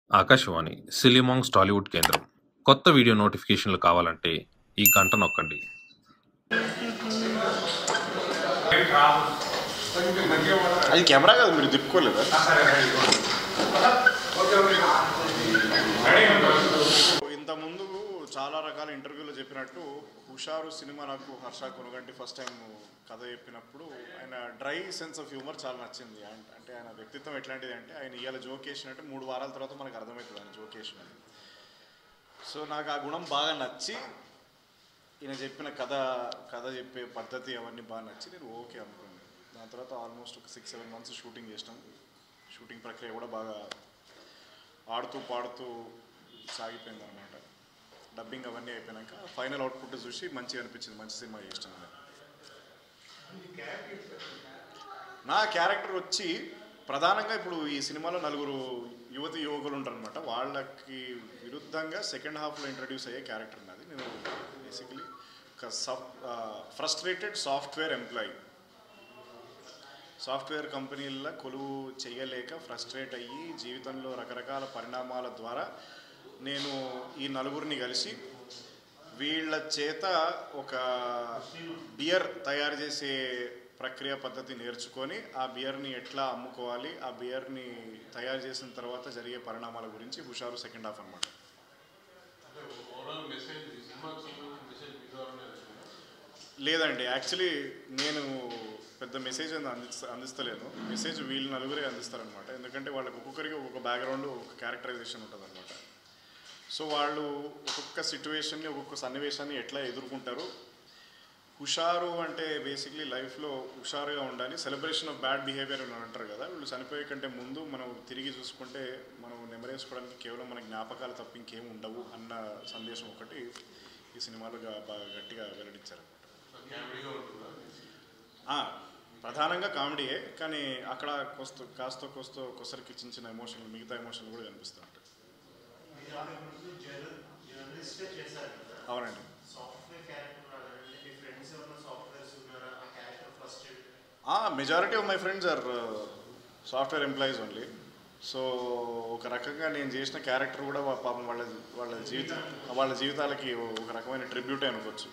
ఆకాశవాణి సిలిమాంగ్స్ టాలీవుడ్ కేంద్రం కొత్త వీడియో నోటిఫికేషన్లు కావాలంటే ఈ గంట నొక్కండి అది కెమెరా కాదు మీరు తిప్పుకోలేదా ఇంత ముందు చాలా రకాల ఇంటర్వ్యూలో చెప్పినట్టు హుషారు సినిమా నాకు హర్ష కొనుగంటి ఫస్ట్ టైం కథ చెప్పినప్పుడు ఆయన డ్రై సెన్స్ ఆఫ్ హ్యూమర్ చాలా నచ్చింది అండ్- అంటే ఆయన వ్యక్తిత్వం ఎట్లాంటిది అంటే ఆయన ఇవాళ జోక్ వేసినట్టు మూడు వారాల తర్వాత మనకు అర్థమవుతుంది ఆయన జోక్ వేసినది సో నాకు ఆ గుణం బాగా నచ్చి ఈయన చెప్పిన కథ కథ చెప్పే పద్ధతి అవన్నీ బాగా నచ్చి నేను ఓకే అనుకున్నాను దాని తర్వాత ఆల్మోస్ట్ ఒక సిక్స్ సెవెన్ మంత్స్ షూటింగ్ చేసినాం షూటింగ్ ప్రక్రియ కూడా బాగా ఆడుతూ పాడుతూ సాగిపోయింది అనమాట డబ్బింగ్ అవన్నీ అయిపోయాక ఫైనల్ అవుట్పుట్ చూసి మంచిగా అనిపించింది మంచి సినిమా చేసినాను నేను. నా క్యారెక్టర్ వచ్చి ప్రధానంగా ఇప్పుడు ఈ సినిమాలో నలుగురు యువతి యువకులు ఉంటారనమాట వాళ్ళకి విరుద్ధంగా సెకండ్ హాఫ్లో ఇంట్రడ్యూస్ అయ్యే క్యారెక్టర్ నాది నేను బేసికలీ ఒక sub frustrated software employee software కంపెనీల కొలువు చేయలేక ఫ్రస్ట్రేట్ అయ్యి జీవితంలో రకరకాల పరిణామాల ద్వారా నేను ఈ నలుగురిని కలిసి వీళ్ళ చేత ఒక బియర్ తయారు చేసే ప్రక్రియ పద్ధతి నేర్చుకొని ఆ బియర్ని ఎట్లా అమ్ముకోవాలి ఆ బియర్ని తయారు చేసిన తర్వాత జరిగే పరిణామాల గురించి హుషారు సెకండ్ హాఫ్ అనమాట లేదండి యాక్చువల్లీ నేను పెద్ద మెసేజ్ అని అందిస్త అందిస్తలేను మెసేజ్ వీళ్ళు నలుగురే అందిస్తారనమాట ఎందుకంటే వాళ్ళకి ఒక్కొక్కరికి ఒక్కొక్క బ్యాక్గ్రౌండ్ ఒక క్యారెక్టరైజేషన్ ఉంటుంది అనమాట సో వాళ్ళు ఒక్కొక్క సిచ్యువేషన్ని ఒక్కొక్క సన్నివేశాన్ని ఎట్లా ఎదుర్కొంటారు హుషారు అంటే బేసిక్లీ లైఫ్లో హుషారుగా ఉండాలి సెలబ్రేషన్ ఆఫ్ బ్యాడ్ బిహేవియర్ అని అంటారు కదా వీళ్ళు చనిపోయే కంటే ముందు మనం తిరిగి చూసుకుంటే మనం నెమరేసుకోవడానికి కేవలం మన జ్ఞాపకాలు తప్ప ఇంకేం ఉండవు అన్న సందేశం ఒకటి ఈ సినిమాలో గా- బాగా గట్టిగా వెల్లడించారు ఆ, ప్రధానంగా కామెడీయే కానీ అక్కడ కొస్త కాస్త కోస్తో కొసరికి చిన్న చిన్న ఎమోషన్లు మిగతా ఎమోషన్లు కూడా కనిపిస్తూ ఉంటాయి జర్నలిస్టే చేశారు కదా అవునండి సాఫ్ట్వేర్ క్యారెక్టర్ రాదండి మీ ఫ్రెండ్స్ ఎవరైనా సాఫ్ట్వేర్స్ ఉన్నారా ఆ character first majority of my friends are software employees only so ఒక రకంగా నేను చేసిన క్యారెక్టర్ కూడా వా- పాపం వాళ్ళ వాళ్ళ జీవితం వాళ్ళ జీవితాలకి ఒక రకమైన ట్రిబ్యూటే అనుకోవచ్చు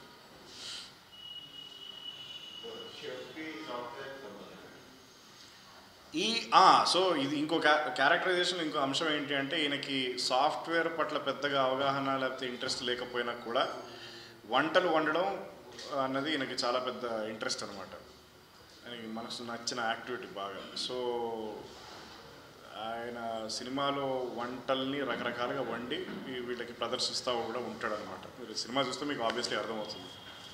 ఈ ఆ, సో ఇది ఇంకో క్యారెక్టరైజేషన్ ఇంకో అంశం ఏంటి అంటే ఈయనకి సాఫ్ట్వేర్ పట్ల పెద్దగా అవగాహన లేకపోతే ఇంట్రెస్ట్ లేకపోయినా కూడా వంటలు వండడం అన్నది ఈయనకి చాలా పెద్ద ఇంట్రెస్ట్ అనమాట ఆయనకి మనసు నచ్చిన యాక్టివిటీ బాగా సో ఆయన సినిమాలో వంటల్ని రకరకాలుగా వండి ఈ వీళ్ళకి ప్రదర్శిస్తూ కూడా ఉంటాడు అనమాట మీరు సినిమా చూస్తే మీకు ఆబ్వియస్లీ అర్థమవుతుంది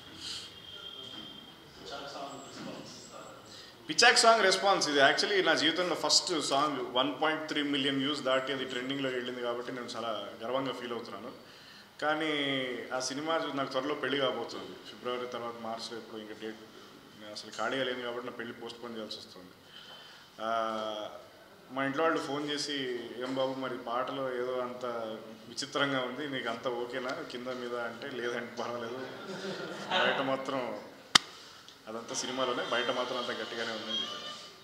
పిచాక్ సాంగ్ రెస్పాన్స్ ఇది యాక్చువల్లీ నా జీవితంలో first song one point three million views దాటి అది ట్రెండింగ్లో వెళ్ళింది కాబట్టి నేను చాలా గర్వంగా ఫీల్ అవుతున్నాను కానీ ఆ సినిమా చూ- నాకు త్వరలో పెళ్లి కాబోతుంది ఫిబ్రవరి తర్వాత మార్చ్లో ఇప్పుడు ఇంకా డేట్ నేను అసలు ఖాళీగా లేను కాబట్టి నా పెళ్లి పోస్ట్ పోన్ చేయాల్సి వస్తుంది ఆ, మా ఇంట్లో వాళ్ళు ఫోన్ చేసి ఏం బాబు మరి పాటలో ఏదో అంత విచిత్రంగా ఉంది నీకు అంత ఓకేనా కింద మీద అంటే లేదంటే పర్వాలేదు బయట మాత్రం అదంతా సినిమాలోనే బయట మాత్రం అంత గట్టిగానే ఉందని చెప్పారు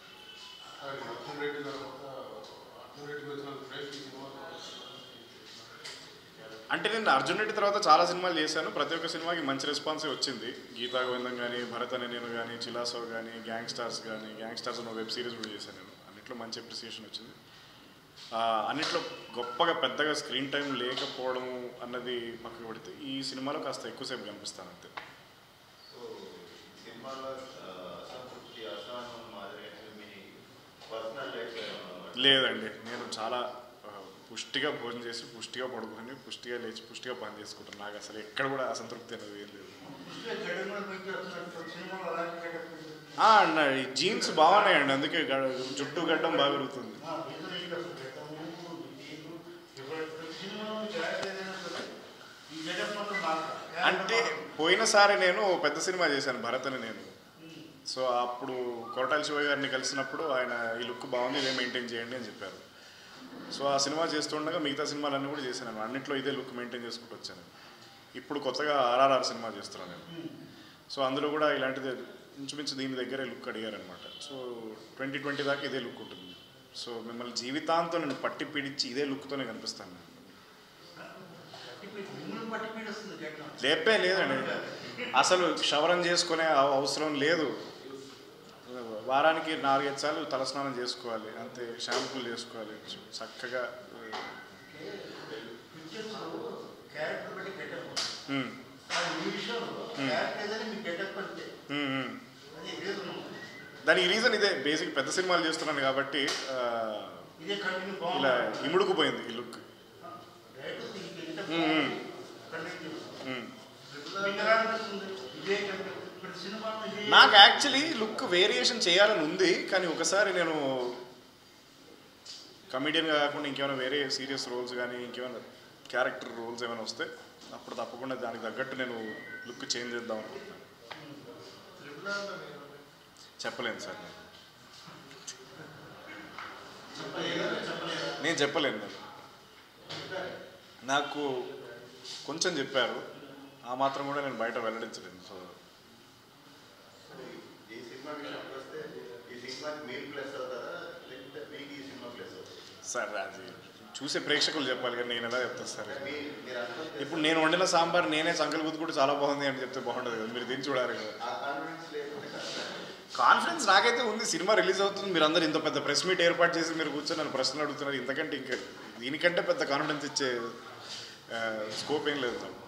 అంటే నేను అర్జున్ రెడ్డి తర్వాత చాలా సినిమాలు చేశాను ప్రతి ఒక్క సినిమాకి మంచి రెస్పాన్సే వచ్చింది గీతా గోవిందం కానీ భరత్ అనే నేను కానీ చిలాసో కానీ గ్యాంగ్ స్టార్స్ కానీ గ్యాంగ్ స్టార్స్ అనే వెబ్ సిరీస్ కూడా చేశాను నేను అన్నిట్లో మంచి అప్రిసియేషన్ వచ్చింది ఆ, అన్నిట్లో గొప్పగా పెద్దగా స్క్రీన్ టైం లేకపోవడం అన్నది పక్కకు పెడితే ఈ సినిమాలో కాస్త ఎక్కువసేపు కనిపిస్తాను అంతే సో సినిమాలో ఆ, అసంతృప్తి అసహనం మాదిరి మీ పర్సనల్ లైఫ్ లేదండి నేను చాలా ఆ, పుష్టిగా భోజనం చేసి పుష్టిగా పడుకొని పుష్టిగా లేచి పుష్టిగా పని చేసుకుంటాను నాకు అసలు ఎక్కడ కూడా అసంతృప్తి అనేది ఏం లేదు సినిమాలో అలాంటి గెటప్ ఆ, అన్న ఈ జీన్స్ బాగున్నాయండి అందుకే గ- జుట్టు గడ్డం బాగా పెరుగుతుంది సినిమాలో క్యారెక్టర్ ఏదైనా సరే ఈ గెటప్ మాత్రం బాగా అంటే పోయినసారి నేను ఓ పెద్ద సినిమా చేశాను భరత్ అని నేను సో అప్పుడు కొరటాల శివ గారిని కలిసినప్పుడు ఆయన ఈ లుక్ బాగుంది ఇదే మెయింటైన్ చేయండి అని చెప్పారు సో ఆ సినిమా చేస్తుండగా మిగతా సినిమాలన్నీ కూడా చేశాను అన్నిట్లో ఇదే లుక్ మెయింటైన్ చేసుకుంటూ వచ్చాను ఇప్పుడు కొత్తగా ఆర్ఆర్ఆర్ సినిమా చేస్తున్నాను నేను సో అందులో కూడా ఇలాంటిదే ఇంచుమించు దీని దగ్గరే లుక్ అడిగారనమాట సో ట్వంటీ ట్వంటీ దాకా ఇదే లుక్ ఉంటుంది సో మిమ్మల్ని జీవితాంతం నేను పట్టి పీడించి ఇదే లుక్తోనే కనిపిస్తాను నేను. మిమ్మల్ని పట్టి పీడిస్తుంది గడ్డం లేపే లేదండి అసలు క్షవరం చేసుకునే అవ- అవసరం లేదు వారానికి నాలుగైదు సార్లు తలస్నానం చేసుకోవాలి అంతే షాంపూలు చేసుకోవాలి చక్కగా పిక్చర్స్లో క్యారెక్టర్ బట్టి గెటప్ ఉమ్, ఈ విషయంలో క్యారెక్టర్ ఏదైనా మీ గెటప్ అంతే ఉమ్, ఉమ్. అది రీజన్ దానికి రీజన్ ఇదే బేసిక్ పెద్ద సినిమాలు చేస్తున్నాను కాబట్టి ఆ, ఇదే కంటిన్యూ ఇలా బాగుంది ఇముడుకుపోయింది ఈ లుక్ డైరెక్ట్ ఈ గెటప్ మ్మ్, మ్మ్. కంటిన్యూ ఉమ్. మీకు ఎలా అనిపిస్తుంది ఇదే కంటే ఇప్పుడు సినిమాలో ఇదే నాకు యాక్చువల్లీ లుక్ వేరియేషన్ చేయాలని ఉంది కానీ ఒకసారి నేను కమిడియన్గా కాకుండా ఇంకేమైనా వేరే సీరియస్ రోల్స్ కానీ ఇంకేమైనా క్యారెక్టర్ రోల్స్ ఏమైనా వస్తే అప్పుడు తప్పకుండా దానికి తగ్గట్టు నేను లుక్ చేంజ్ చేద్దాం అనుకుంటున్నాను చెప్పలేను సార్ నేను. నేను చెప్పలేను నేను నాకు కొంచెం చెప్పారు ఆ మాత్రం కూడా నేను బయట వెల్లడించలేను సో ఈ సినిమా విషయానికి వస్తే ఈ సినిమాకి మీరు ప్లస్ అవుతారా లేకపోతే మీకు ఈ సినిమా ప్లస్ అవుతారా సార్ అది చూసే ప్రేక్షకులు చెప్పాలి కానీ నేను ఎలా చెప్తాను సార్ మీ మీరు అనుకుంటే ఇప్పుడు నేను వండిన సాంబార్ నేనే సంకల్ గుద్దు కూడా చాలా బాగుంది అని చెప్తే బాగుండదు కదా మీరు దీన్ని చూడాలి కదా ఆ కాన్ఫిడెన్స్ లేకపోతే కష్టం కాన్ఫిడెన్స్ నాకైతే ఉంది సినిమా రిలీజ్ అవుతుంది మీరు అందరు ఇంత పెద్ద ప్రెస్ మీట్ ఏర్పాటు చేసి మీరు కూర్చొని నన్ను ప్రశ్నలు అడుగుతున్నారు ఇంతకంటే ఇంకా దీనికంటే పెద్ద కాన్ఫిడెన్స్ ఇచ్చే స్కోప్ ఏం లేదు నాకు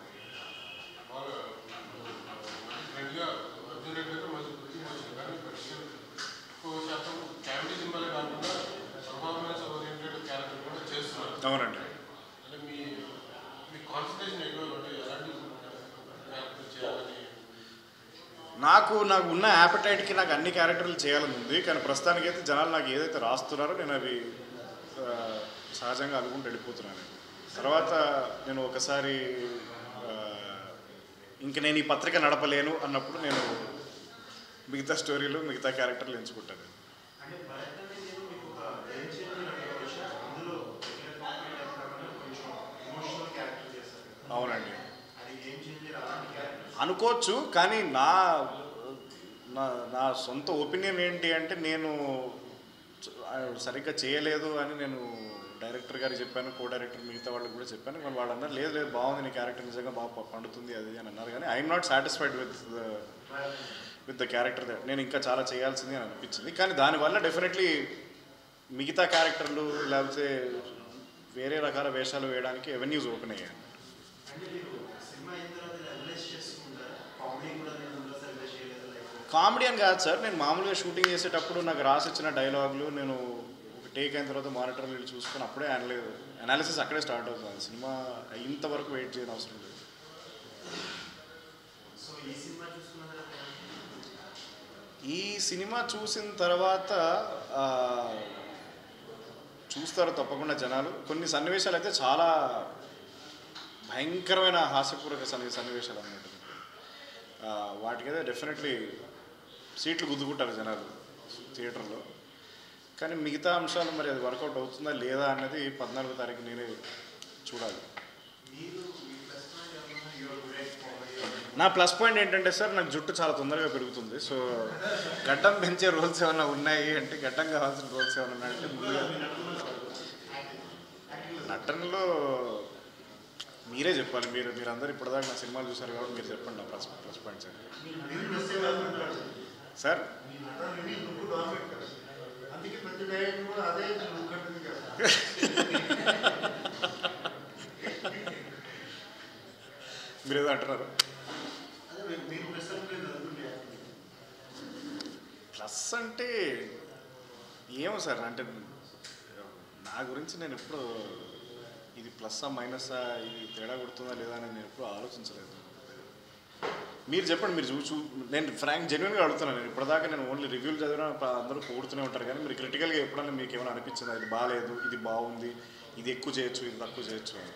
ఫ్రెండ్గా వచ్చినట్లయితే మంచి గుర్తింపు వచ్చింది కానీ ప్రశ్న ఎక్కువ శాతం కామెడీ సినిమాలే కాకుండా పర్ఫార్మెన్స్ ఓరియంటెడ్ క్యారెక్టర్ కూడా చేస్తున్నారు అవునండి అంటే మీ మీ కాన్సన్ట్రేషన్ ఎక్కువ అంటే ఎలాంటి క్యారెక్టర్ చేయాలని నాకు నాకు ఉన్న యాపటైట్కి నాకు అన్ని క్యారెక్టర్లు చేయాలని ఉంది కానీ ప్రస్తుతానికైతే జనాలు నాకు ఏదైతే రాస్తున్నారో నేను అవి ఆ, సహజంగా అనుకుంటూ వెళ్ళిపోతున్నాను తర్వాత నేను ఒకసారి ఆ, ఇంక నేను ఈ పత్రిక నడపలేను అన్నప్పుడు నేను మిగతా స్టోరీలు మిగతా క్యారెక్టర్లు ఎంచుకుంటాను అంటే భరత్ అనేది ఏదో మీకు ఒక గేమ్ చేంజర్ అనుకోవచ్చు అందులో కొంచెం ఎమోషనల్ క్యారెక్టర్ చేస్తారు అవునండి అది గేమ్ చేంజర్ అలాంటి క్యారెక్టర్ అనుకోవచ్చు కానీ నా నా నా సొంత ఒపీనియన్ ఏంటి అంటే నేను చ- సరిగ్గా చేయలేదు అని నేను డైరెక్టర్ గారికి చెప్పాను కో డైరెక్టర్ మిగతా వాళ్ళకి కూడా చెప్పాను కానీ వాళ్ళు అన్నారు లేదు లేదు బాగుంది నీ క్యారెక్టర్ నిజంగా బాగా ప- పండుతుంది అది అని అన్నారు కానీ I'm not satisfied with with the character నేను ఇంకా చాలా చేయాల్సింది అని అనిపించింది కానీ దానివల్ల డెఫినెట్లీ మిగతా క్యారెక్టర్లు లేకపోతే వేరే రకాల వేషాలు వేయడానికి ఎవెన్యూస్ ఓపెన్ అయ్యాయి అంటే మీరు సినిమా అయిన తర్వాత రియలైజ్ చేసుకుంటారా కామెడీ కూడా నేను అందులో రియలైజ్ చేయలేదు లైక్ కామెడీ అని కాదు సార్ నేను మామూలుగా షూటింగ్ చేసేటప్పుడు నాకు రాసిచ్చిన డైలాగులు నేను ఒక టేక్ అయిన తర్వాత మానిటర్ వెళ్ళి చూసుకొని అప్పుడే అనలేదు అనాలిసిస్ అక్కడే స్టార్ట్ అవుతుంది సినిమా ఇంతవరకు వెయిట్ చేయని అవసరం లేదు సో ఈ సినిమా చూసుకున్న తర్వాత ఈ సినిమా చూసిన తర్వాత ఆ, చూస్తారు తప్పకుండా జనాలు కొన్ని సన్నివేశాలు అయితే చాలా భయంకరమైన హాస్యపూర్వక సన్ని సన్నివేశాలు అన్నమాట ఆ, వాటికైతే డెఫినెట్లీ సీట్లు గుద్దుకుంటారు జనాలు థియేటర్లో కానీ మిగతా అంశాలు మరి అది వర్కౌట్ అవుతుందా లేదా అన్నది పద్నాలుగో తారీఖు నేనే చూడాలి మీరు మీ ప్లస్ పాయింట్ ఏమన్నా యువర్ గ్రేట్ కామెడీ నా ప్లస్ పాయింట్ ఏంటంటే సార్ నాకు జుట్టు చాలా తొందరగా పెరుగుతుంది సో గడ్డం పెంచే రోల్స్ ఏమైనా ఉన్నాయి అంటే గడ్డం కావాల్సిన రోల్స్ ఏమైనా ఉన్నాయంటే ముందుగా నటనలో మీరే చెప్పాలి మీరు మీరందరూ ఇప్పటిదాకా నా సినిమాలు చూసారు కాబట్టి మీరు చెప్పండి నా ప్లస్ ప్లస్ పాయింట్స్ ఏంటి మీరు ప్లస్ ఏమనుకుంటారు సార్ మీ నటన విని లుక్ డామినేట్ కదా అందుకే ప్రతి డైరెక్టర్ కూడా అదే లుక్ అంటుంది కదా మీరు ఏదో అంటున్నారు అదే మీరు- మీరు ప్లస్ అనుకోలేదు అనుకుంటే ప్లస్ అంటే ఏమో సార్ అంటే నా గురించి నేను ఎప్పుడు ఇది ప్లస్సా మైనస్సా ఇది తేడా కొడుతుందా లేదా అని నేను ఎప్పుడు ఆలోచించలేదు మీరు చెప్పండి మీరు చూ చూ నేను ఫ్రాంక్ జెన్యున్గా అడుగుతున్నాను నేను ఇప్పటిదాకా నేను ఓన్లీ రివ్యూలు చదివిన ప- అందరూ పొగుడుతూనే ఉంటారు కానీ మీరు క్రిటికల్గా ఎప్పుడన్నా మీకు ఏమైనా అనిపించిందా ఇది బాగాలేదు ఇది బాగుంది ఇది ఎక్కువ చేయొచ్చు ఇది తక్కువ చేయొచ్చు అని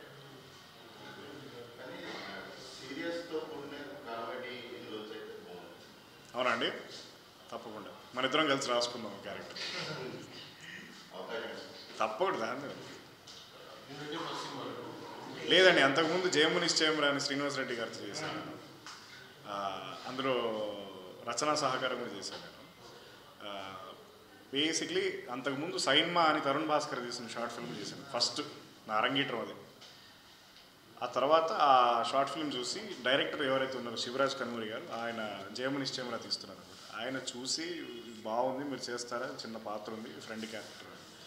కానీ సీరియస్తో కూడిన కామెడీ ఇందులో అయితే బాగుంది అవునండి తప్పకుండా మన ఇద్దరం కలిసి రాసుకుందాం క్యారెక్టర్ అవకాశం ఇస్తుంది. తప్పకుండా దాన్ని ఎందుకంటే ఫస్ట్ సినిమా లేదండి అంతకుముందు జయముని నిశ్చయమరా అని శ్రీనివాస్ రెడ్డి గారితో చేశాను ఆ, అందులో రచనా సహకారం కూడా చేశాను నేను బేసిక్లీ అంతకుముందు సైన్మా అని తరుణ్ భాస్కర్ తీసిన షార్ట్ ఫిల్మ్ చేశాను ఫస్ట్ నా అరంగీట్రం అది ఆ తర్వాత ఆ షార్ట్ ఫిల్మ్ చూసి డైరెక్టర్ ఎవరైతే ఉన్నారో శివరాజ్ కన్మూరి గారు ఆయన జయము నిశ్చయములా తీస్తున్నారు అనమాట ఆయన చూసి బాగుంది మీరు చేస్తారా చిన్న పాత్ర ఉంది ఫ్రెండ్ క్యారెక్టర్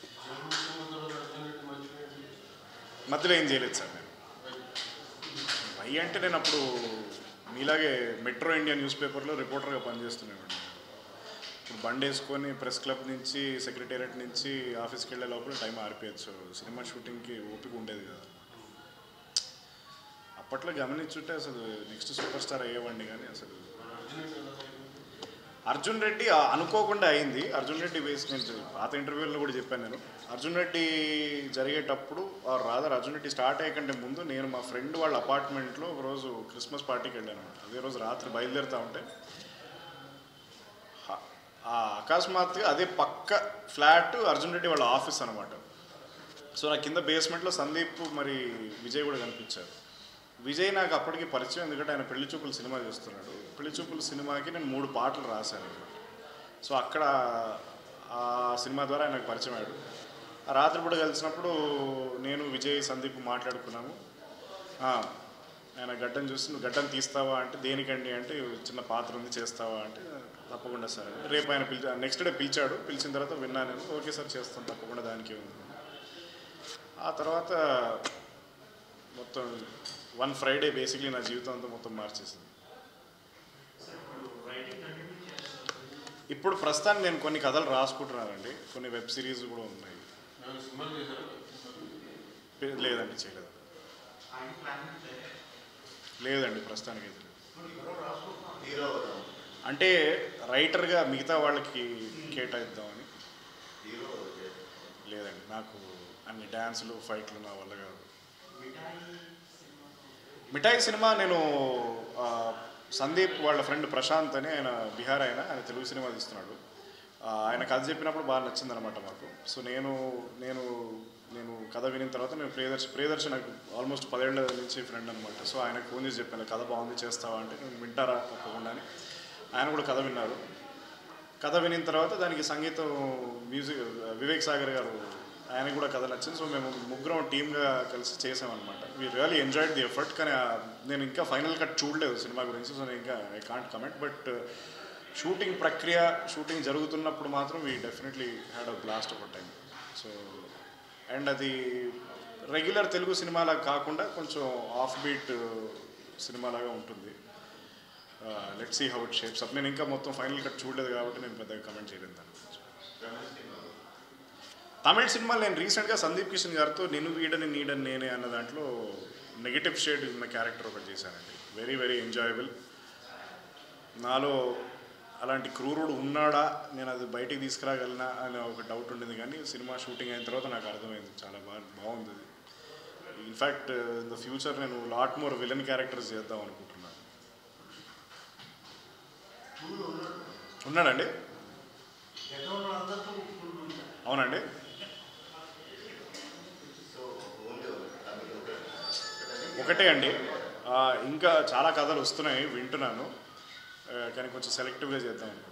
మధ్యలో ఏం చేయలేదు సార్ నేను వై అంటే నేను అప్పుడు మీలాగే మెట్రో ఇండియా న్యూస్ పేపర్లో రిపోర్టర్గా పనిచేస్తున్నాను ఇప్పుడు బండి వేసుకొని ప్రెస్ క్లబ్ నుంచి సెక్రటేరియట్ నుంచి ఆఫీస్కి వెళ్ళే లోపల టైం ఆరిపోయచ్చు సినిమా షూటింగ్కి ఓపిక ఉండేది కదా అప్పట్లో గమనించుంటే అసలు నెక్స్ట్ సూపర్ స్టార్ అయ్యేవాడిని కానీ అసలు అర్జున్ రెడ్డి ఆ, అనుకోకుండా అయింది అర్జున్ రెడ్డి వేసి నేను చె- పాత ఇంటర్వ్యూలో కూడా చెప్పాను నేను అర్జున్ రెడ్డి జరిగేటప్పుడు రాదర్ అర్జున్ రెడ్డి స్టార్ట్ అయ్యకంటే ముందు నేను మా ఫ్రెండ్ వాళ్ళ అపార్ట్మెంట్లో ఒకరోజు క్రిస్మస్ పార్టీకి వెళ్ళాను అనమాట అదే రోజు రాత్రి బయలుదేరుతా ఉంటే హ- ఆ అకస్మాత్తుగా అదే పక్క ఫ్లాట్ అర్జున్ రెడ్డి వాళ్ళ ఆఫీస్ అనమాట సో నా కింద బేస్మెంట్లో సందీప్ మరి విజయ్ కూడా కనిపించారు విజయ్ నాకు అప్పటికి పరిచయం ఎందుకంటే ఆయన పెళ్లి చూపులు సినిమా చేస్తున్నాడు పెళ్లి చూపులు సినిమాకి నేను మూడు పాటలు రాశాను అనమాట సో అక్కడ ఆ సినిమా ద్వారా ఆయనకు పరిచయం అయ్యాడు ఆ రాత్రి కూడా కలిసినప్పుడు నేను విజయ్ సందీప్ మాట్లాడుకున్నాము ఆ, ఆయన గడ్డం చూసి నువ్వు గడ్డం తీస్తావా అంటే దేనికండి అంటే చిన్న పాత్ర ఉంది చేస్తావా అంటే తప్పకుండా సార్ అని. రేపు ఆయన పిలిచా నెక్స్ట్ డే పిలిచాడు పిలిచిన తర్వాత విన్నాను ఓకే సార్ చేస్తాను తప్పకుండా దానికి ఉంది ఆ తర్వాత మొత్తం వన్ ఫ్రైడే బేసిక్లీ నా జీవితం అంతా మొత్తం మార్చేసింది ఇప్పుడు ప్రస్తుతానికి నేను కొన్ని కథలు రాసుకుంటున్నానండి కొన్ని వెబ్ సిరీస్ కూడా ఉన్నాయి ఏమైనా సినిమాలు చేశారా పే- లేదండి చేయలేదు లేదండి ప్రస్తుతానికి అయితే లేదు. హీరో అవుదాం అంటే రైటర్గా మిగతా వాళ్ళకి కేటాయిద్దామని హీరో చేయాలి. లేదండి నాకు అన్ని డ్యాన్సులు ఫైట్లు నా వల్ల కాదు మిఠాయి సినిమా నేను ఆ, సందీప్ వాళ్ళ ఫ్రెండ్ ప్రశాంత్ అని ఆయన బీహార్ ఆయన ఆయన తెలుగు సినిమా తీస్తున్నాడు ఆ, ఆయన కథ చెప్పినప్పుడు బాగా నచ్చింది అనమాట మాకు సో నేను నేను నేను కథ వినిన తర్వాత నేను ప్రియదర్శి ప్రియదర్శి నాకు ఆల్మోస్ట్ పదేళ్ల నుంచి ఫ్రెండ్ అనమాట సో ఆయనకు ఫోన్ చేసి చెప్పాను కథ బాగుంది చేస్తావా అంటే నేను వింటారా తప్పకుండా అని ఆయన కూడా కథ విన్నారు కథ వినిన తర్వాత దానికి సంగీతం మ్యూజిక్ వివేక్ సాగర్ గారు ఆయన కూడా కథ నచ్చింది సో మేము ముగ్గురం టీమ్గా కలిసి చేసామన్నమాట we really enjoyed the effort కానీ ఆ, నేను ఇంకా ఫైనల్ కట్ చూడలేదు సినిమా గురించి సో నేను ఇంకా I can't comment but shooting ప్రక్రియ షూటింగ్ జరుగుతున్నప్పుడు మాత్రం we definitely had a blast ఒక టైం సో అండ్ అది రెగ్యులర్ తెలుగు సినిమాలాగా కాకుండా కొంచెం ఆఫ్ బీట్ సినిమాలాగా ఉంటుంది let see how it shapes up నేను ఇంకా మొత్తం ఫైనల్ కట్ చూడలేదు కాబట్టి నేను పెద్దగా కమెంట్ చేయలేదు దాని గురించి తమిళ సినిమాలు నేను రీసెంట్గా సందీప్ కిషన్ గారితో నిన్ను వీడని నీడని నేనే అన్న దాంట్లో నెగిటివ్ షేడ్ ఉన్న క్యారెక్టర్ ఒకటి చేశానండి వెరీ వెరీ ఎంజాయబుల్ నాలో అలాంటి క్రూరుడు ఉన్నాడా నేను అది బయటికి తీసుకురాగలనా అనే ఒక డౌట్ ఉండేది కానీ సినిమా షూటింగ్ అయిన తర్వాత నాకు అర్థమైంది చాలా బాగా బాగుంది ఇన్ఫ్యాక్ట్ ఇన్ ద ఫ్యూచర్ నేను లాట్ మోర్ విలన్ క్యారెక్టర్స్ చేద్దాం అనుకుంటున్నాను ఉన్నాడండి అవునండి సో ఓన్లీ తమిళ ఒకటే. ఒకటే అండి ఆ, ఇంకా చాలా కథలు వస్తున్నాయి వింటున్నాను ఆ, కానీ కొంచెం సెలెక్టివ్గా చేద్దాం అనుకుంటున్నాను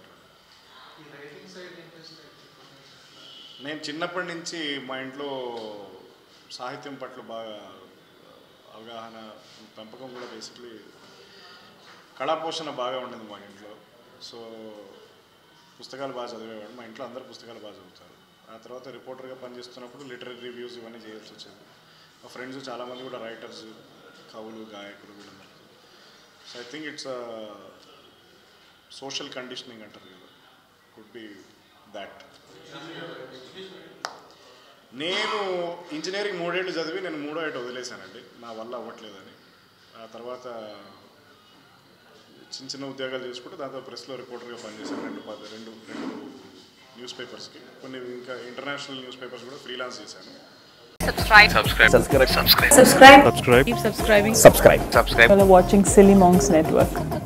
నేను చిన్నప్పటి నుంచి మా ఇంట్లో సాహిత్యం పట్ల బాగా అవగాహన పెంపకం కూడా బేసిక్లీ కళాపోషణ బాగా ఉండేది మా ఇంట్లో సో పుస్తకాలు బాగా చదివేవాడు మా ఇంట్లో అందరు పుస్తకాలు బాగా చదువుతారు ఆ తర్వాత రిపోర్టర్గా పనిచేస్తున్నప్పుడు లిటరీ రివ్యూస్ ఇవన్నీ చేయాల్సి వచ్చేది మా ఫ్రెండ్స్ చాలామంది కూడా రైటర్స్ కవులు గాయకులు వీళ్ళందరూ so I think it's social conditioning అంటారు కదా కుడ్ బి దాట్ నేను ఇంజనీరింగ్ మూడేళ్ళు చదివి నేను మూడో ఏట వదిలేశానండి నా వల్ల అవ్వట్లేదని ఆ తర్వాత చిన్న చిన్న ఉద్యోగాలు చేసుకుంటూ దాంతో ప్రెస్లో రిపోర్టర్గా పనిచేశాను రెండు పద రెండు రెండు న్యూస్ పేపర్స్కి కొన్ని ఇంకా ఇంటర్నేషనల్ న్యూస్ పేపర్స్ కూడా ఫ్రీలాన్స్ చేశాను subscribe subscribe subscribe subscribe subscribe keep subscribing subscribe You're watching silly monks network